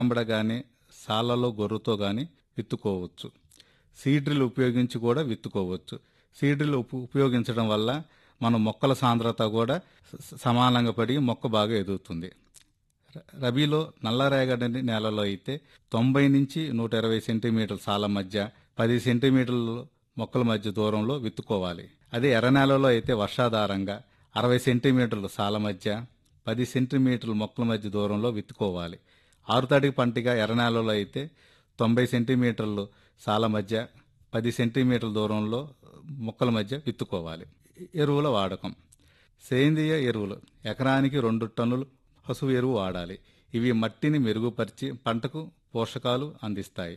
వెంబడ గాని సాలలో గొర్రుతో గాని విత్తుకోవచ్చు సీడ్రిల్ ఉపయోగించి కూడా విత్తుకోవచ్చు సీడ్రిల్ ఉప- ఉపయోగించడం వల్ల మన మొక్కల సాంద్రత కూడా స- సమానంగా పడి మొక్క బాగా ఎదుగుతుంది ర- రబీలో నల్లరేగడి నేలలో అయితే తొంభై నుంచి నూట ఇరవై సెంటీమీటర్ల సాల మధ్య పది సెంటీమీటర్ల మొక్కల మధ్య దూరంలో విత్తుకోవాలి అదే ఎర్ర నేలలో అయితే వర్షాధారంగా అరవై సెంటీమీటర్ల సాల మధ్య పది సెంటీమీటర్ల మొక్కల మధ్య దూరంలో విత్తుకోవాలి ఆరుతడి పంటిగా ఎర్ర నేలలో అయితే తొంభై సెంటీమీటర్లు సాల మధ్య పది సెంటీమీటర్ల దూరంలో మొక్కల మధ్య విత్తుకోవాలి ఎరువుల వాడకం సేంద్రియ ఎరువులు ఎకరానికి రెండు టన్నులు పశువు ఎరువు వాడాలి ఇవి మట్టిని మెరుగుపరిచి పంటకు పోషకాలు అందిస్తాయి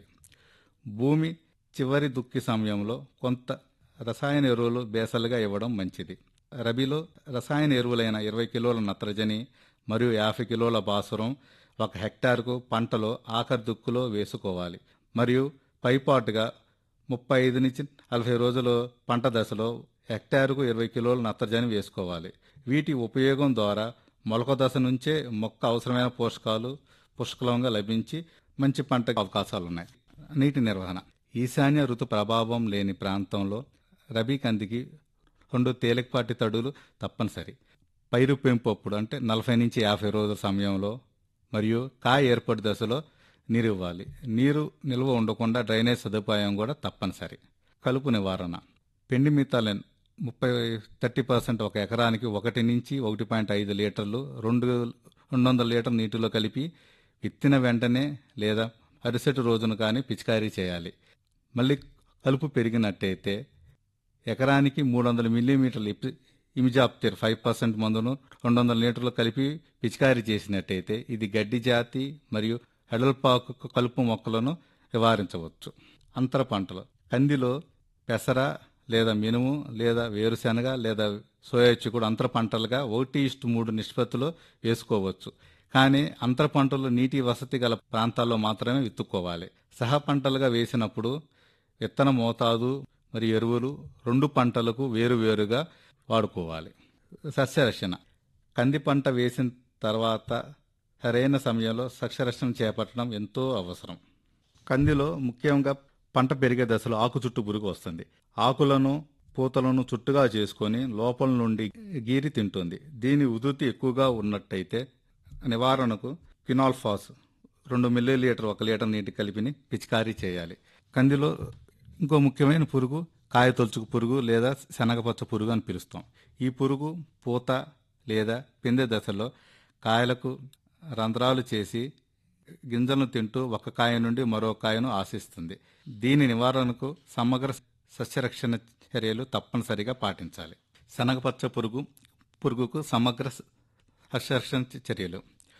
భూమి చివరి దుక్కి సమయంలో కొంత రసాయన ఎరువులు బేసలుగా ఇవ్వడం మంచిది రబీలో రసాయన ఎరువులైన ఇరవై కిలోల నత్రజని మరియు యాభై కిలోల భాసురం ఒక హెక్టార్కు పంటలో ఆఖరి దుక్కులో వేసుకోవాలి మరియు పైపాటుగా ముప్పై ఐదు నుంచి నలభై రోజులు పంట దశలో హెక్టారుకు ఇరవై కిలోల నత్రజని వేసుకోవాలి వీటి ఉపయోగం ద్వారా మొలక దశ నుంచే మొక్క అవసరమైన పోషకాలు పుష్కలంగా లభించి మంచి పంట అవకాశాలు ఉన్నాయి నీటి నిర్వహణ ఈశాన్య ఋతు ప్రభావం లేని ప్రాంతంలో రబీ కందికి రెండు తేలికపాటి తడులు తప్పనిసరి పైరు పెంపు అప్పుడు అంటే నలభై నుంచి యాభై రోజుల సమయంలో మరియు కాయ ఏర్పడి దశలో నీరు ఇవ్వాలి నీరు నిల్వ ఉండకుండా డ్రైనేజ్ సదుపాయం కూడా తప్పనిసరి కలుపు నివారణ పెండి మితాలెన్ ముప్పై థర్టీ పర్సెంట్ ఒక ఎకరానికి ఒకటి నుంచి ఒకటి పాయింట్ ఐదు లీటర్లు రెండు రెండు వందల లీటర్ నీటిలో కలిపి విత్తిన వెంటనే లేదా అరిసెటు రోజున కానీ పిచికారీ చేయాలి మళ్ళీ కలుపు పెరిగినట్టయితే ఎకరానికి మూడు వందల మిల్లీమీటర్లు ఇప్- ఇమిజాప్తిర్ ఫైవ్ పర్సెంట్ మందును రెండు వందల లీటర్లు కలిపి పిచికారీ చేసినట్టయితే ఇది గడ్డి జాతి మరియు ఎడల్పాకు కలుపు మొక్కలను నివారించవచ్చు అంతర పంటలు కందిలో పెసర లేదా మినుము లేదా వేరుశెనగ లేదా సోయా చిక్కుడు అంతర పంటలుగా ఒకటి ఇష్టు మూడు నిష్పత్తిలో వేసుకోవచ్చు కానీ అంతర పంటలు నీటి వసతి గల ప్రాంతాల్లో మాత్రమే విత్తుకోవాలి సహ పంటలుగా వేసినప్పుడు విత్తన మోతాదు మరియు ఎరువులు రెండు పంటలకు వేరువేరుగా వాడుకోవాలి సస్యరక్షణ కంది పంట వేసిన తర్వాత సరైన సమయంలో సస్యరక్షణ చేపట్టడం ఎంతో అవసరం కందిలో ముఖ్యంగా పంట పెరిగే దశలో ఆకు చుట్టూ పురుగు వస్తుంది ఆకులను పూతలను చుట్టుగా చేసుకొని లోపల నుండి గీరి తింటుంది దీని ఉధృతి ఎక్కువగా ఉన్నట్టయితే నివారణకు ఫినాల్ఫాస్ రెండు మిల్లీ లీటర్ ఒక లీటర్ నీటి కలిపిని పిచికారీ చేయాలి కందిలో ఇంకో ముఖ్యమైన పురుగు కాయ తొలుచుకు పురుగు లేదా శనగపచ్చ పురుగు అని పిలుస్తాం ఈ పురుగు పూత లేదా పిందె దశలో కాయలకు రంధ్రాలు చేసి గింజలను తింటూ ఒక కాయ నుండి మరో కాయను ఆశిస్తుంది దీని నివారణకు సమగ్ర సస్యరక్షణ చర్యలు తప్పనిసరిగా పాటించాలి శనగపచ్చ పురుగు పురుగుకు సమగ్ర సస్యరక్షణ చర్యలు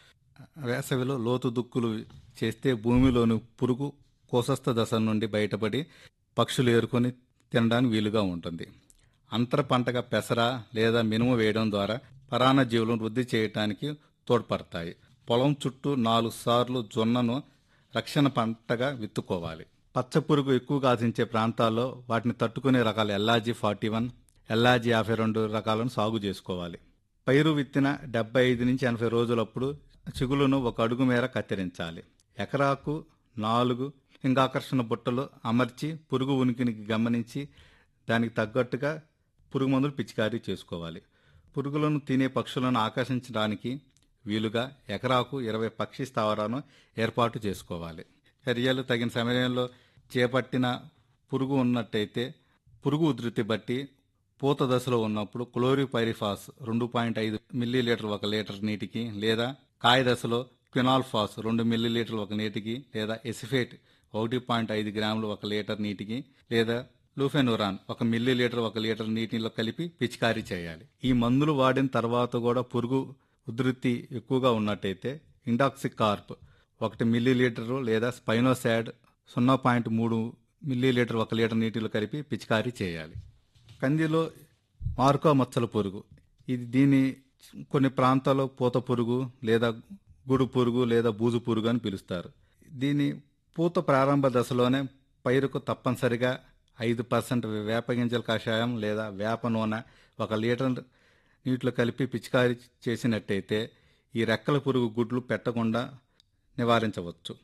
వేసవిలో లోతు దుక్కులు చేస్తే భూమిలోని పురుగు కోసస్థ దశ నుండి బయటపడి పక్షులు ఏరుకొని తినడానికి వీలుగా ఉంటుంది అంతర పంటగా పెసర లేదా మినుము వేయడం ద్వారా పరాన్న జీవులను వృద్ధి చేయడానికి తోడ్పడతాయి పొలం చుట్టూ నాలుగు సార్లు జొన్నను రక్షణ పంటగా విత్తుకోవాలి పచ్చ పురుగు ఎక్కువగా ఆశించే ప్రాంతాల్లో వాటిని తట్టుకునే రకాల ఎల్ఆర్జీ ఫార్టీ వన్ ఎల్ఆర్జీ యాభై రెండు రకాలను సాగు చేసుకోవాలి పైరు విత్తిన డెబ్బై ఐదు నుంచి ఎనభై రోజులప్పుడు చిగులును ఒక అడుగు మేర కత్తిరించాలి ఎకరాకు నాలుగు లింగాకర్షణ బుట్టలు అమర్చి పురుగు ఉనికిని గమనించి దానికి తగ్గట్టుగా పురుగు మందులు పిచికారీ చేసుకోవాలి పురుగులను తినే పక్షులను ఆకర్షించడానికి వీలుగా ఎకరాకు ఇరవై పక్షి స్థావరాలను ఏర్పాటు చేసుకోవాలి చర్యలు తగిన సమయంలో చేపట్టిన పురుగు ఉన్నట్టయితే పురుగు ఉధృతి బట్టి పూత దశలో ఉన్నప్పుడు క్లోరిపైరిఫాస్ రెండు పాయింట్ ఐదు మిల్లీ లీటర్ ఒక లీటర్ నీటికి లేదా కాయ దశలో క్వినాల్ఫాస్ రెండు మిల్లీ లీటర్లు ఒక నీటికి లేదా ఎసిఫేట్ ఒకటి పాయింట్ ఐదు గ్రాములు ఒక లీటర్ నీటికి లేదా లూఫెనురాన్ ఒక మిల్లీ లీటర్ ఒక లీటర్ నీటిలో కలిపి పిచికారీ చేయాలి ఈ మందులు వాడిన తర్వాత కూడా పురుగు ఉధృతి ఎక్కువగా ఉన్నట్టయితే ఇండాక్సిక్ కార్ప్ ఒకటి మిల్లీ లీటరు లేదా స్పైనోసాడ్ సున్నా పాయింట్ మూడు మిల్లీ లీటర్ ఒక లీటర్ నీటిలో కలిపి పిచికారీ చేయాలి కందిలో మార్కో మచ్చల పురుగు ఇది దీని కొన్ని ప్రాంతాల్లో పూత పురుగు లేదా గుడు పురుగు లేదా బూజు పురుగు అని పిలుస్తారు దీని పూత ప్రారంభ దశలోనే పైరుకు తప్పనిసరిగా ఐదు పర్సెంట్ వేప గింజల కషాయం లేదా వేప నూనె ఒక లీటర్ నీటిలో కలిపి పిచికారీ చేసినట్టయితే ఈ రెక్కల పురుగు గుడ్లు పెట్టకుండా నివారించవచ్చు